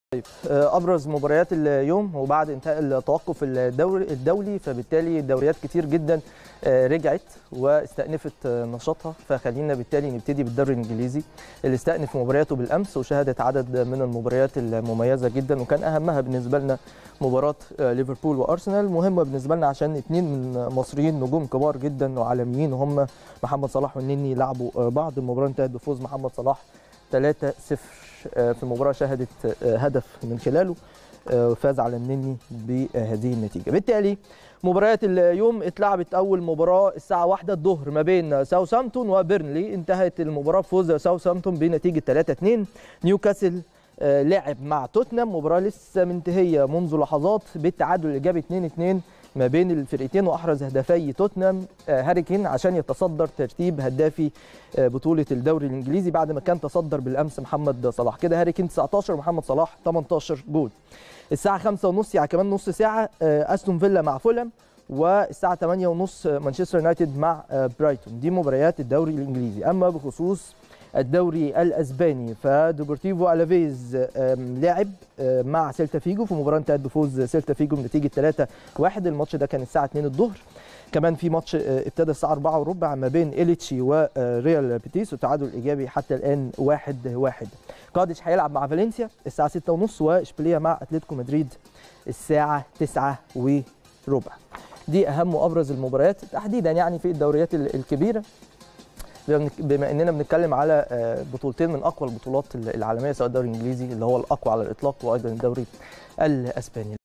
طيب ابرز مباريات اليوم وبعد انتهاء التوقف الدوري الدولي فبالتالي دوريات كتير جدا رجعت واستأنفت نشاطها فخلينا بالتالي نبتدي بالدوري الانجليزي اللي استأنف مبارياته بالامس وشهدت عدد من المباريات المميزه جدا وكان اهمها بالنسبه لنا مباراه ليفربول وارسنال مهمه بالنسبه لنا عشان اثنين من مصريين نجوم كبار جدا وعالميين وهم محمد صلاح والنني لعبوا بعض المباراه انتهت بفوز محمد صلاح 3-0 في مباراه شهدت هدف من خلاله فاز على النني بهذه النتيجه بالتالي مباريات اليوم اتلعبت اول مباراه الساعه 1 الظهر ما بين ساوثهامبتون وبيرنلي انتهت المباراه بفوز ساوثهامبتون بنتيجه 3-2 نيوكاسل لعب مع توتنهام مباراه لسه منتهيه منذ لحظات بالتعادل الايجابي 2-2 ما بين الفرقتين واحرز هدفي توتنهام هاري كين عشان يتصدر ترتيب هدافي بطوله الدوري الانجليزي بعد ما كان تصدر بالامس محمد صلاح كده هاري كين 19 ومحمد صلاح 18 جول الساعه 5:30 يعني كمان نص ساعه استون فيلا مع فولهام والساعه 8:30 مانشستر يونايتد مع برايتون دي مباريات الدوري الانجليزي اما بخصوص الدوري الاسباني فديبورتيفو الافيز لعب مع سيلتا فيجو في مباراه انتهت بفوز سيلتا فيجو بنتيجه 3-1 الماتش ده كان الساعه 2 الظهر كمان في ماتش ابتدى الساعه 4 وربع ما بين إليتشي وريال بيتيس وتعادل ايجابي حتى الان 1-1 واحد واحد. قادش هيلعب مع فالنسيا الساعه 6:30 واشبيليه مع اتلتيكو مدريد الساعه 9 وربع دي اهم وابرز المباريات تحديدا يعني في الدوريات الكبيره بما اننا بنتكلم على بطولتين من اقوى البطولات العالميه سواء الدوري الانجليزي اللي هو الاقوى على الاطلاق وايضا الدوري الاسباني